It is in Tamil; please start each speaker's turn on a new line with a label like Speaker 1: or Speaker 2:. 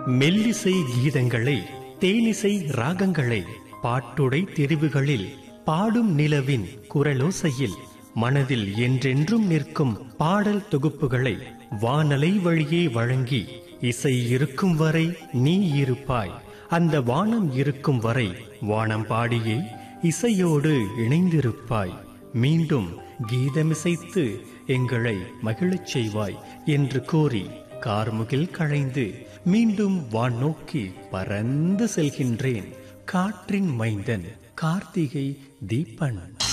Speaker 1: மெல்லிசை கீதங்களை தேனிசை ராகங்களை பாட்டுடை தெரிவுகளில் பாடும் நிலவின் குரலோசையில் மனதில் என்றென்றும் நிற்கும் பாடல் தொகுப்புகளை வானலை வழியே வழங்கி இசை இருக்கும் வரை நீ இருப்பாய் அந்த வானம் இருக்கும் வரை வானம் பாடியே இசையோடு இணைந்திருப்பாய் மீண்டும் கீதமிசைத்து எங்களை மகிழச் செய்வாய் என்று கூறி கார்முகில் களைந்து மீண்டும் வான் நோக்கி பறந்து செல்கின்றேன் காற்றின் மைந்தன் கார்த்திகை தீபன்